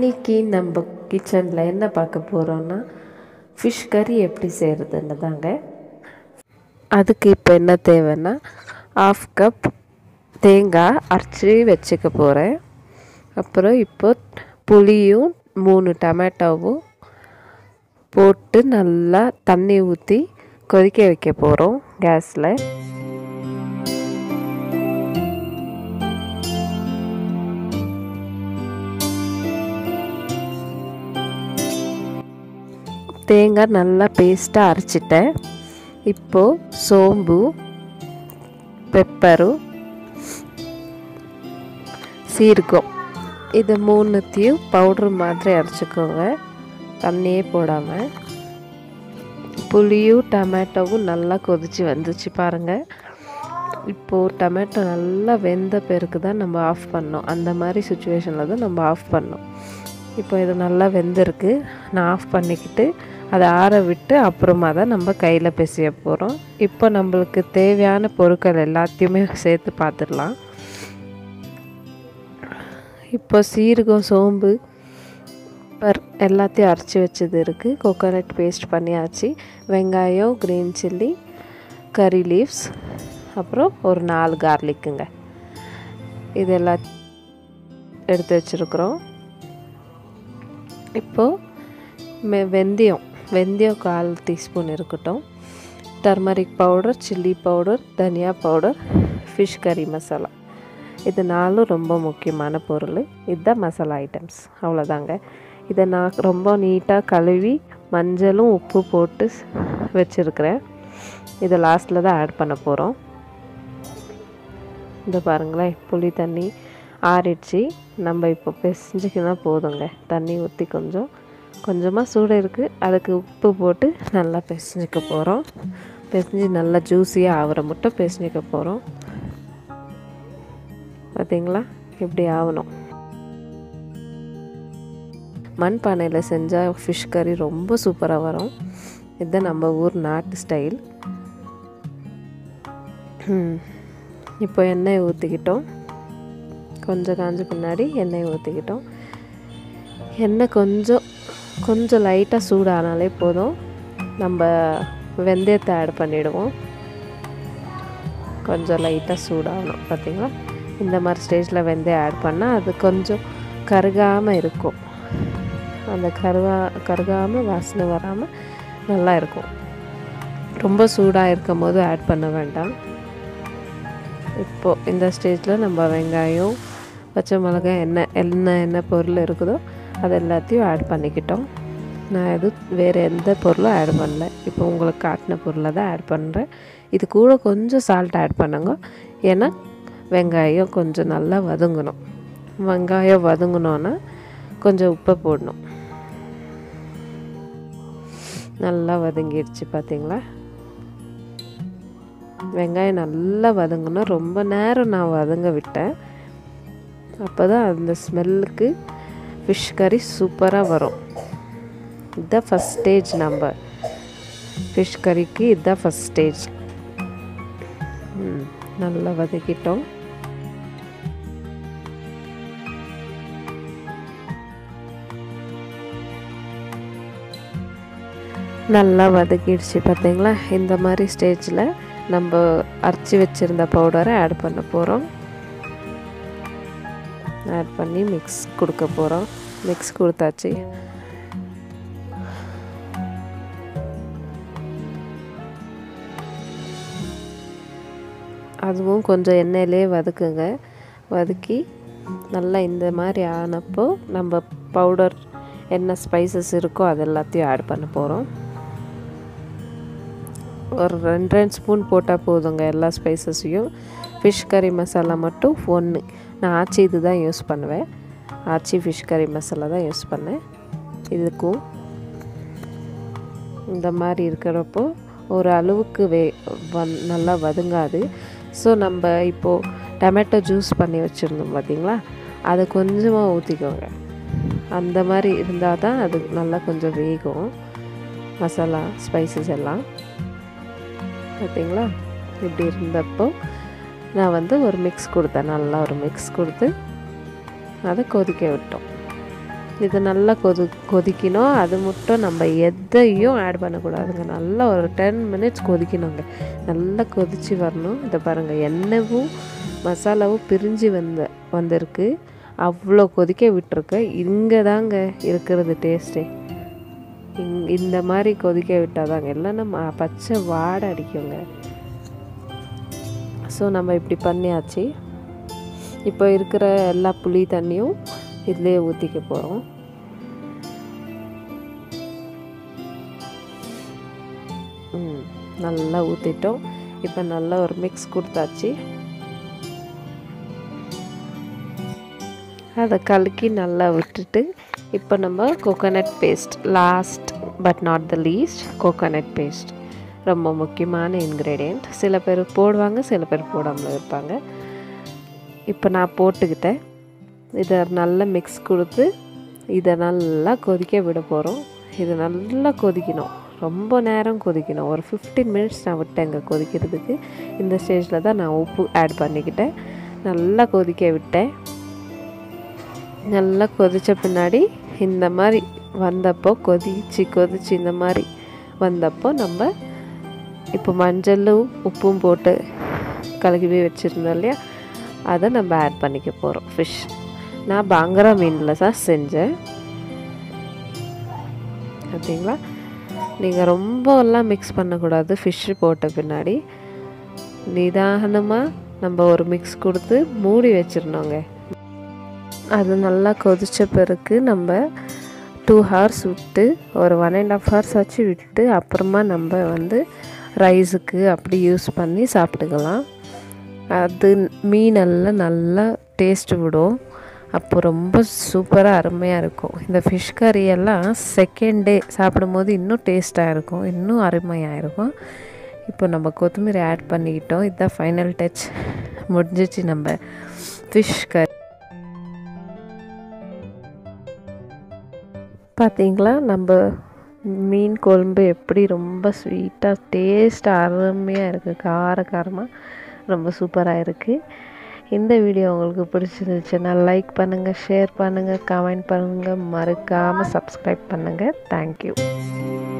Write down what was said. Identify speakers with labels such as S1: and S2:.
S1: இன்றைக்கி நம்ம கிச்சனில் என்ன பார்க்க போகிறோன்னா ஃபிஷ் கறி எப்படி செய்கிறதுன்னு தாங்க அதுக்கு இப்போ என்ன தேவைன்னா ஆஃப் கப் தேங்காய் அரைச்சி வச்சுக்க போகிறேன் அப்புறம் இப்போ புளியும் மூணு டமேட்டோவும் போட்டு நல்லா தண்ணி ஊற்றி கொதிக்க வைக்க போகிறோம் கேஸில் தேங்காய் நல்லா பேஸ்ட்டாக அரைச்சிட்டேன் இப்போது சோம்பு பெப்பரு சீரகம் இது மூணுத்தையும் பவுட்ரு மாதிரி அரைச்சிக்கோங்க தண்ணியே போடாமல் புளியும் டமேட்டோவும் நல்லா கொதித்து வந்துச்சு பாருங்கள் இப்போது டமேட்டோ நல்லா வெந்த பிறகு தான் நம்ம ஆஃப் பண்ணோம் அந்த மாதிரி சுச்சுவேஷனில் தான் நம்ம ஆஃப் பண்ணோம் இப்போ இது நல்லா வெந்திருக்கு நான் ஆஃப் பண்ணிக்கிட்டு அதை ஆற விட்டு அப்புறமா தான் நம்ம கையில் பிசைய போகிறோம் இப்போ நம்மளுக்கு தேவையான பொருட்கள் எல்லாத்தையுமே சேர்த்து பார்த்துடலாம் இப்போ சீரகம் சோம்பு பர் எல்லாத்தையும் அரைச்சி வச்சது இருக்குது கோகோனட் பேஸ்ட் பண்ணியாச்சு வெங்காயம் க்ரீன் சில்லி கறி லீவ்ஸ் அப்புறம் ஒரு நாலு கார்லிக்குங்க இது எல்லாம் எடுத்து வச்சுருக்குறோம் இப்போது மெ வெந்தயம் வெந்தயம் கால் டீஸ்பூன் இருக்கட்டும் டர்மரிக் பவுடர் சில்லி பவுடர் தனியா பவுடர் ஃபிஷ் கறி மசாலா இது நாலும் ரொம்ப முக்கியமான பொருள் இதுதான் மசாலா ஐட்டம்ஸ் அவ்வளோதாங்க இதை நான் ரொம்ப நீட்டாக கழுவி மஞ்சளும் உப்பு போட்டு வச்சுருக்கிறேன் இதை லாஸ்ட்டில் தான் ஆட் பண்ண போகிறோம் இந்த பாருங்களேன் புளி தண்ணி ஆறிடுச்சு நம்ம இப்போ பிசைஞ்சிக்கினா போதுங்க தண்ணி ஊற்றி கொஞ்சம் கொஞ்சமாக சூடு இருக்குது அதுக்கு உப்பு போட்டு நல்லா பிசைஞ்சிக்க போகிறோம் பிசைஞ்சு நல்லா ஜூஸியாக ஆகிற மட்டும் பிசைஞ்சிக்க போகிறோம் பார்த்தீங்களா இப்படி ஆகணும் மண் பானையில் செஞ்சால் ஃபிஷ் கறி ரொம்ப சூப்பராக வரும் இதுதான் நம்ம ஊர் நாட்டு ஸ்டைல் இப்போ எண்ணெய் ஊற்றிக்கிட்டோம் கொஞ்சம் காஞ்ச பின்னாடி எண்ணெய் ஊற்றிக்கிட்டோம் எண்ணெய் கொஞ்சம் கொஞ்சம் லைட்டாக சூடானாலே போதும் நம்ம வெந்தயத்தை ஆட் பண்ணிவிடுவோம் கொஞ்சம் லைட்டாக சூடாகணும் பார்த்திங்களா இந்த மாதிரி ஸ்டேஜில் வெந்தயம் ஆட் பண்ணால் அது கொஞ்சம் கருகாமல் இருக்கும் அந்த கருகா கருகாமல் வாசனை வராமல் நல்லா இருக்கும் ரொம்ப சூடாக இருக்கும் போது ஆட் பண்ண வேண்டாம் இப்போது இந்த ஸ்டேஜில் நம்ம வெங்காயம் பச்சை மிளகாய் என்ன என்ன என்ன பொருள் இருக்குதோ அது எல்லாத்தையும் ஆட் பண்ணிக்கிட்டோம் நான் எதுவும் வேறு எந்த பொருளும் ஆட் பண்ணல இப்போ உங்களுக்கு காட்டின பொருளை தான் ஆட் பண்ணுறேன் இது கூட கொஞ்சம் சால்ட் ஆட் பண்ணுங்க ஏன்னா வெங்காயம் கொஞ்சம் நல்லா வதங்கணும் வெங்காயம் வதங்கினோன்னா கொஞ்சம் உப்பை போடணும் நல்லா வதங்கிடுச்சு பார்த்தீங்களா வெங்காயம் நல்லா வதங்கணும் ரொம்ப நேரம் நான் வதங்க விட்டேன் அப்போ தான் அந்த ஸ்மெல்லுக்கு ஃபிஷ் கறி சூப்பராக வரும் இதுதான் ஃபஸ்ட் ஸ்டேஜ் நம்ம ஃபிஷ் கறிக்கு இதுதான் ஃபஸ்ட் ஸ்டேஜ் நல்லா வதக்கிட்டோம் நல்லா வதக்கிடுச்சு பார்த்தீங்களா இந்த மாதிரி ஸ்டேஜில் நம்ம அரைச்சி வச்சுருந்த பவுடரை ஆட் பண்ண போகிறோம் ஆட் பண்ணி மிக்ஸ் கொடுக்க போகிறோம் மிக்ஸ் கொடுத்தாச்சு அதுவும் கொஞ்சம் எண்ணெயிலே வதக்குங்க வதக்கி நல்லா இந்த மாதிரி ஆனப்போ நம்ம பவுடர் என்ன ஸ்பைசஸ் இருக்கோ அது எல்லாத்தையும் ஆட் பண்ண போகிறோம் ஒரு ரெண்டு ரெண்டு ஸ்பூன் போட்டால் போதுங்க எல்லா ஸ்பைசஸையும் ஃபிஷ் கறி மசாலா மட்டும் ஒன்று நான் ஆச்சி இது தான் யூஸ் பண்ணுவேன் ஆச்சி ஃபிஷ் கறி மசாலா தான் யூஸ் பண்ணேன் இதுக்கும் இந்த மாதிரி இருக்கிறப்போ ஒரு அளவுக்கு வே வந் நல்லா வதங்காது ஸோ நம்ம இப்போது டமேட்டோ ஜூஸ் பண்ணி வச்சுருந்தோம் பார்த்திங்களா அதை கொஞ்சமாக ஊற்றிக்கோங்க அந்த மாதிரி இருந்தால் தான் அது நல்லா கொஞ்சம் வேகும் மசாலா ஸ்பைசஸ் எல்லாம் பார்த்தீங்களா இப்படி இருந்தப்போ நான் வந்து ஒரு மிக்ஸ் கொடுத்தேன் நல்லா ஒரு மிக்ஸ் கொடுத்து அதை கொதிக்க விட்டோம் இது நல்லா கொதி கொதிக்கணும் அது மட்டும் நம்ம எதையும் ஆட் பண்ணக்கூடாதுங்க நல்லா ஒரு டென் மினிட்ஸ் கொதிக்கணுங்க நல்லா கொதித்து வரணும் இதை பாருங்கள் எண்ணெயும் மசாலாவும் பிரிஞ்சு வந்த வந்திருக்கு அவ்வளோ கொதிக்க விட்டுருக்கு இங்கே தாங்க இருக்கிறது டேஸ்ட்டே இங் இந்த மாதிரி கொதிக்க விட்டால் தாங்க இல்லைன்னா ம பச்சை வாடை அடிக்குங்க ஸோ நம்ம இப்படி பண்ணியாச்சு இப்போ இருக்கிற எல்லா புளி தண்ணியும் இதிலே ஊற்றிக்க போகிறோம் ம் நல்லா ஊற்றிட்டோம் இப்போ நல்லா ஒரு மிக்ஸ் கொடுத்தாச்சு அதை கலக்கி நல்லா விட்டுட்டு இப்போ நம்ம coconut paste last but not the least coconut paste ரொம்ப முக்கியமான இன்க்ரீடியண்ட் சில பேர் போடுவாங்க சில பேர் போடாமல் இருப்பாங்க இப்போ நான் போட்டுக்கிட்டேன் இதை நல்லா மிக்ஸ் கொடுத்து இதை நல்லா கொதிக்க விட போகிறோம் இது நல்லா கொதிக்கணும் ரொம்ப நேரம் கொதிக்கணும் ஒரு ஃபிஃப்டீன் மினிட்ஸ் நான் விட்டேங்க கொதிக்கிறதுக்கு இந்த ஸ்டேஜில் தான் நான் உப்பு ஆட் பண்ணிக்கிட்டேன் நல்லா கொதிக்க விட்டேன் நல்லா கொதித்த பின்னாடி இந்த மாதிரி வந்தப்போ கொதிச்சு கொதிச்சு இந்த மாதிரி வந்தப்போ நம்ம இப்போ மஞ்சளும் உப்பும் போட்டு கலக்கி வச்சுருந்தோம் இல்லையா அதை நம்ம ஆட் பண்ணிக்க போகிறோம் ஃபிஷ் நான் பாங்கரா மீனில் தான் செஞ்சேன் பார்த்தீங்களா நீங்கள் ரொம்பலாம் மிக்ஸ் பண்ணக்கூடாது ஃபிஷ்ஷு போட்ட பின்னாடி நிதானமாக நம்ம ஒரு மிக்ஸ் கொடுத்து மூடி வச்சிடணுங்க அது நல்லா கொதித்த பிறகு நம்ம டூ ஹவர்ஸ் விட்டு ஒரு ஒன் அண்ட் ஆஃப் ஹவர்ஸ் வச்சு விட்டு அப்புறமா நம்ம வந்து ரைஸுக்கு அப்படி யூஸ் பண்ணி சாப்பிட்டுக்கலாம் அது மீனெல்லாம் நல்லா டேஸ்ட் விடும் அப்போ ரொம்ப சூப்பராக அருமையாக இருக்கும் இந்த ஃபிஷ் கறி எல்லாம் செகண்ட் டே சாப்பிடும்போது இன்னும் டேஸ்ட்டாக இருக்கும் இன்னும் அருமையாக இருக்கும் இப்போ நம்ம கொத்தமல்லி ஆட் பண்ணிக்கிட்டோம் இதுதான் ஃபைனல் டச் முடிஞ்சிச்சு நம்ம ஃபிஷ் கறி பார்த்தீங்களா நம்ம மீன் குழம்பு எப்படி ரொம்ப ஸ்வீட்டாக டேஸ்ட்டாக அருமையாக இருக்குது கார காரமாக ரொம்ப சூப்பராக இருக்குது இந்த வீடியோ உங்களுக்கு பிடிச்சிருந்துச்சுன்னா லைக் பண்ணுங்கள் ஷேர் பண்ணுங்கள் கமெண்ட் பண்ணுங்கள் மறக்காமல் சப்ஸ்கிரைப் பண்ணுங்கள் தேங்க்யூ